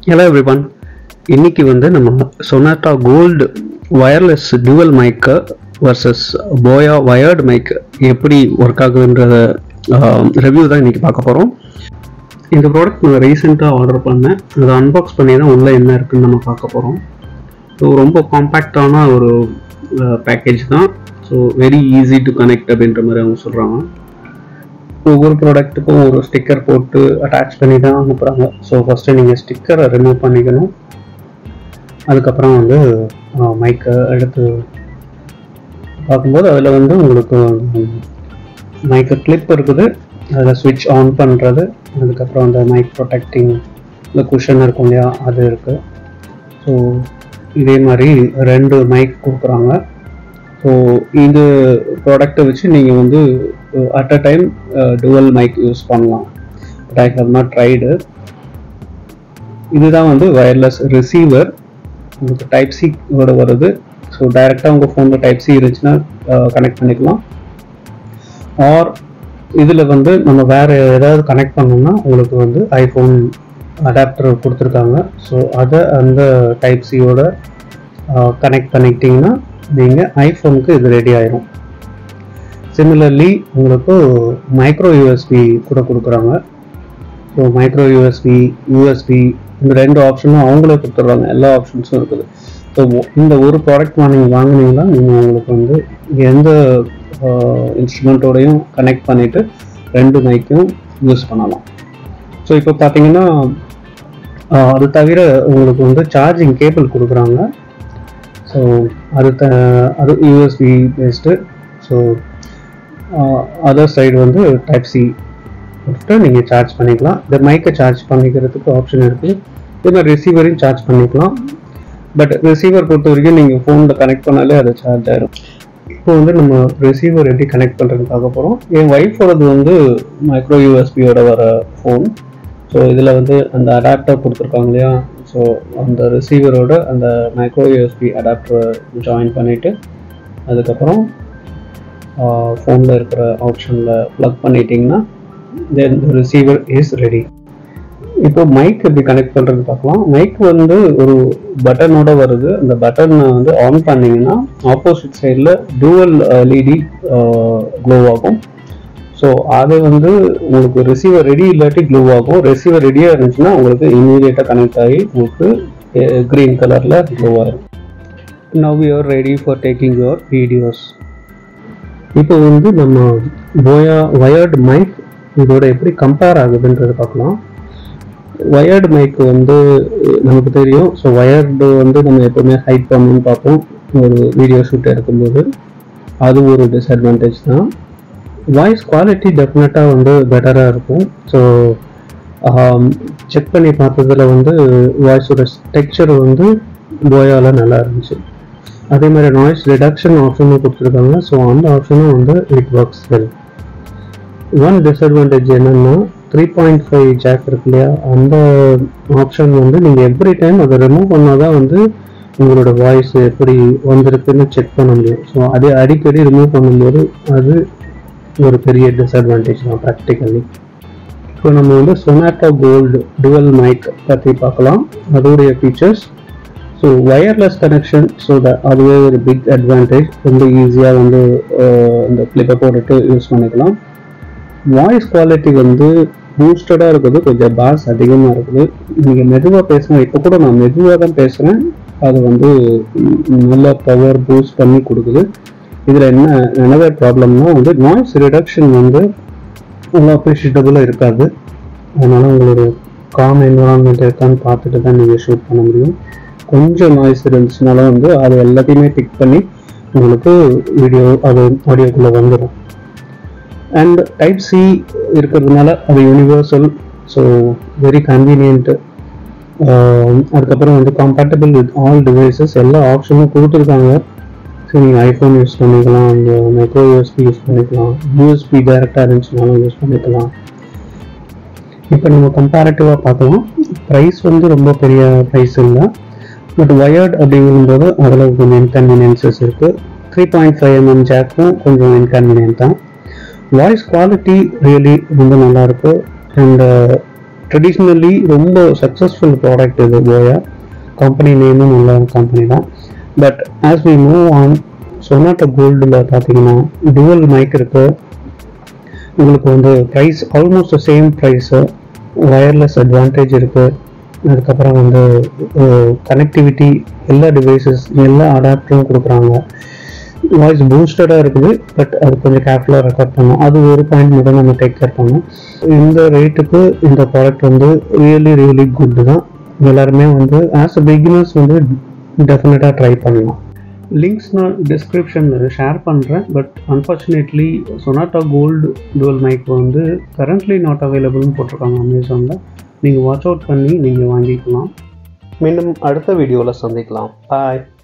hello everyone இன்னைக்கு வந்து நம்ம Sonata gold wireless dual mic versus Boya wired mic எப்படி ஒர்க் ஆகுதுன்றத ரிவ்யூ தான் இன்னைக்கு பார்க்க போகிறோம் இந்த ப்ராடக்ட் நான் ரீசெண்டாக ஆர்டர் பண்ணேன் அதை அன்பாக்ஸ் பண்ணி தான் உள்ளே என்ன இருக்குன்னு நம்ம பார்க்க போகிறோம் ஸோ ரொம்ப காம்பேக்டான ஒரு பேக்கேஜ் தான் so very easy to connect அப்படின்ற மாதிரி அவங்க சொல்கிறாங்க ஒவ்வொரு ப்ராடக்ட்டுக்கும் ஒரு ஸ்டிக்கர் போட்டு அட்டாச் பண்ணி தான் அனுப்புகிறாங்க ஸோ ஃபஸ்ட்டு நீங்கள் ஸ்டிக்கரை ரிமூவ் பண்ணிக்கணும் அதுக்கப்புறம் வந்து மைக்கை எடுத்து பார்க்கும்போது அதில் வந்து உங்களுக்கு மைக்கு கிளிப் இருக்குது அதில் ஸ்விட்ச் ஆன் பண்ணுறது அதுக்கப்புறம் அந்த மைக் ப்ரொடெக்டிங் இந்த குஷன் இருக்கும் இல்லையா அது இருக்குது ஸோ இதே மாதிரி ரெண்டு மைக் கொடுக்குறாங்க ஸோ இந்த ப்ராடக்டை வச்சு நீங்கள் வந்து at a time dual mic use பண்ணலாம் but I have not tried இதுதான் வந்து வயர்லெஸ் ரிசீவர் உங்களுக்கு டைப் சியோட வருது ஸோ டைரெக்டாக உங்கள் ஃபோனில் டைப் சி இருந்துச்சுன்னா கனெக்ட் பண்ணிக்கலாம் ஆர் இதில் வந்து நம்ம வேறு ஏதாவது கனெக்ட் பண்ணோம்னா உங்களுக்கு வந்து ஐஃபோன் அடாப்டர் கொடுத்துருக்காங்க ஸோ அதை அந்த டைப் சியோட கனெக்ட் பண்ணிக்கிட்டிங்கன்னா நீங்கள் ஐஃபோனுக்கு இது ரெடி ஆயிரும் சிமிலர்லி உங்களுக்கு மைக்ரோ யூஎஸ்பி கூட கொடுக்குறாங்க ஸோ மைக்ரோ யூஎஸ்பி யூஎஸ்பி இந்த ரெண்டு ஆப்ஷனும் அவங்களே கொடுத்துட்றாங்க எல்லா ஆப்ஷன்ஸும் இருக்குது ஸோ இந்த ஒரு ப்ராடக்ட் நீங்கள் வாங்கினீங்கன்னா நீங்கள் உங்களுக்கு வந்து எந்த இன்ஸ்ட்ருமெண்ட்டோடையும் கனெக்ட் பண்ணிவிட்டு ரெண்டு மைக்கும் யூஸ் பண்ணலாம் ஸோ இப்போ பார்த்தீங்கன்னா அது தவிர உங்களுக்கு வந்து சார்ஜிங் கேபிள் கொடுக்குறாங்க ஸோ அது த அது USB based so other side வந்து டைப் சி கொடுத்துட்டு நீங்கள் சார்ஜ் பண்ணிக்கலாம் இந்த மைக்கை சார்ஜ் பண்ணிக்கிறதுக்கு ஆப்ஷன் இருக்குது இதே மாதிரி ரிசீவரையும் சார்ஜ் பண்ணிக்கலாம் பட் ரிசீவர் பொறுத்த வரைக்கும் நீங்கள் ஃபோனில் கனெக்ட் பண்ணாலே அது சார்ஜ் ஆயிரும் இப்போ வந்து நம்ம ரிசீவர் எப்படி கனெக்ட் பண்ணுறதுன்னு பார்க்க போகிறோம் என் ஒய்ஃபோடது வந்து மைக்ரோ யூஎஸ்பியோட வர ஃபோன் ஸோ இதில் வந்து அந்த அடாப்டர் கொடுத்துருக்காங்க இல்லையா ஸோ அந்த ரிசீவரோட அந்த மைக்ரோ யூஎஸ்பி அடாப்டரை ஜாயின் பண்ணிவிட்டு அதுக்கப்புறம் ஃபோனில் இருக்கிற ஆப்ஷனில் ப்ளக் பண்ணிட்டீங்கன்னா தென் ரிசீவர் இஸ் ரெடி இப்போ மைக் எப்படி கனெக்ட் பண்ணுறது பார்க்கலாம் மைக் வந்து ஒரு பட்டனோட வருது அந்த பட்டனை வந்து ஆன் பண்ணிங்கன்னா ஆப்போசிட் சைடில் டூவல் எல்இடி க்ளோ ஆகும் ஸோ அது வந்து உங்களுக்கு ரிசீவர் ரெடி இல்லாட்டி க்ளூ ஆகும் ரிசீவர் ரெடியாக இருந்துச்சுன்னா உங்களுக்கு இமீடியட்டாக கனெக்ட் ஆகி உங்களுக்கு க்ரீன் கலரில் க்ளோ ஆகும் now you're ready for taking your videos இப்போ வந்து நம்ம போயா வயர்டு மைக் இதோட எப்படி கம்பேர் ஆகுதுன்றது பார்க்கலாம் வயர்டு மைக் வந்து நமக்கு தெரியும் ஸோ வயர்டு வந்து நம்ம எப்பவுமே ஹைட் பண்ணணும்னு பார்ப்போம் ஒரு வீடியோ ஷூட் எடுக்கும்போது அது ஒரு டிஸ்அட்வான்டேஜ் தான் வாய்ஸ் குவாலிட்டி டெஃபினட்டாக வந்து பெட்டராக இருக்கும் ஸோ செக் பண்ணி பார்த்ததுல வந்து வாய்ஸோட டெக்ஸ்சர் வந்து போயாவில் நல்லா இருந்துச்சு அதே மாதிரி நாய்ஸ் ரிடக்ஷன் ஆப்ஷனும் கொடுத்துருக்காங்க ஸோ அந்த ஆப்ஷனும் வந்து it works well one disadvantage என்னென்னா த்ரீ பாயிண்ட் ஃபைவ் ஜாக் இருக்கு இல்லையா அந்த ஆப்ஷன் வந்து நீங்கள் எவ்ரி டைம் அதை ரிமூவ் பண்ணால் தான் வந்து உங்களோட வாய்ஸ் எப்படி வந்திருக்குன்னு செக் பண்ண முடியும் ஸோ அது அடிக்கடி ரிமூவ் பண்ணும்போது அது ஒரு பெரிய டிஸ்அட்வான்டேஜ் தான் ப்ராக்டிக்கலி இப்போ நம்ம வந்து சொனாட்டோ கோல்டு டுவல் மைக் பற்றி பார்க்கலாம் அதோடைய features so wireless connection so அதுவே ஒரு பிக் அட்வான்டேஜ் ரொம்ப ஈஸியாக வந்து இந்த கிளிப்பை போட்டுட்டு யூஸ் பண்ணிக்கலாம் வாய்ஸ் குவாலிட்டி வந்து பூஸ்டடாக இருக்குது கொஞ்சம் பாஸ் அதிகமாக இருக்குது நீங்கள் மெதுவாக பேசுனா இப்போ கூட நான் மெதுவாக தான் பேசுகிறேன் அது வந்து நல்ல பவர் பூஸ்ட் பண்ணி கொடுக்குது இதில் என்ன என்னவே ப்ராப்ளம்னா வந்து நாய்ஸ் ரிடக்ஷன் வந்து அவ்வளோ அப்ரிஷியேட்டபுளாக இருக்காது அதனால் உங்களோட காம் என்வரான்மெண்ட் இருக்கான்னு பார்த்துட்டு தான் நீங்கள் ஷூட் பண்ண முடியும் கொஞ்சம் நாய்ஸ் இருந்துச்சுனாலும் வந்து அது எல்லாத்தையுமே பிக் பண்ணி உங்களுக்கு வீடியோ அது ஆடியோக்குள்ளே வந்துடும் அண்ட் டைப் சி இருக்கிறதுனால அது யூனிவர்சல் ஸோ வெரி கன்வீனியன்ட்டு அதுக்கப்புறம் வந்து கம்பேட்டபிள் வித் ஆல் டிவைசஸ் எல்லா ஆப்ஷனும் கொடுத்துருக்காங்க ஸோ நீங்கள் ஐஃபோன் யூஸ் பண்ணிக்கலாம் இந்த மைக்ரோ யூஎஸ்பி யூஸ் பண்ணிக்கலாம் யூஎஸ்பி டைரெக்டாக இருந்துச்சுனாலும் யூஸ் பண்ணிக்கலாம் இப்போ நம்ம கம்பேரட்டிவாக பார்க்கலாம் ப்ரைஸ் வந்து ரொம்ப பெரிய ப்ரைஸ் இல்லை பட் ஒயர்ட் அப்படிங்கும்போது அதில் கொஞ்சம் இன்கன்வீனியன்சஸ் இருக்குது த்ரீ பாயிண்ட் ஃபைவ் எம்எம் ஜாக்கும் கொஞ்சம் இன்கன்வீனியன்ட் தான் வாய்ஸ் குவாலிட்டி ரியலி ரொம்ப நல்லாயிருக்கு அண்ட் ட்ரெடிஷ்னலி ரொம்ப சக்ஸஸ்ஃபுல் ப்ராடக்ட் இது போயா கம்பெனி நேமும் உள்ள கம்பெனி தான் but as we move on Sonata கோல்டில் பார்த்தீங்கன்னா டுவல் மைக் இருக்கு உங்களுக்கு வந்து price almost same price wireless advantage இருக்குது அதுக்கப்புறம் வந்து கனெக்டிவிட்டி எல்லா டிவைசஸ் எல்லா அடாப்டரும் கொடுக்குறாங்க வாய்ஸ் பூஸ்டடாக இருக்குது பட் அது கொஞ்சம் கேர்ஃபுல்லாக ரெக்கார்ட் பண்ணும் அது ஒரு பாயிண்ட் மட்டும் நம்ம டேக் கேர் பண்ணணும் இந்த ரேட்டுக்கு இந்த ப்ராடக்ட் வந்து ரியலி ரியலி குட் தான் எல்லாருமே வந்து ஆஸ் அ பிகினர்ஸ் வந்து டெஃபினட்டாக ட்ரை பண்ணலாம் லிங்க்ஸ் நான் டிஸ்கிரிப்ஷனில் ஷேர் பண்ணுறேன் but unfortunately Sonata gold dual mic வந்து கரண்ட்லி நாட் அவைலபிள்னு போட்டிருக்காங்க அமேசானில் நீங்கள் வாட்ச் அவுட் பண்ணி நீங்கள் வாங்கிக்கலாம் மீண்டும் அடுத்த வீடியோவில் சந்திக்கலாம் பாய்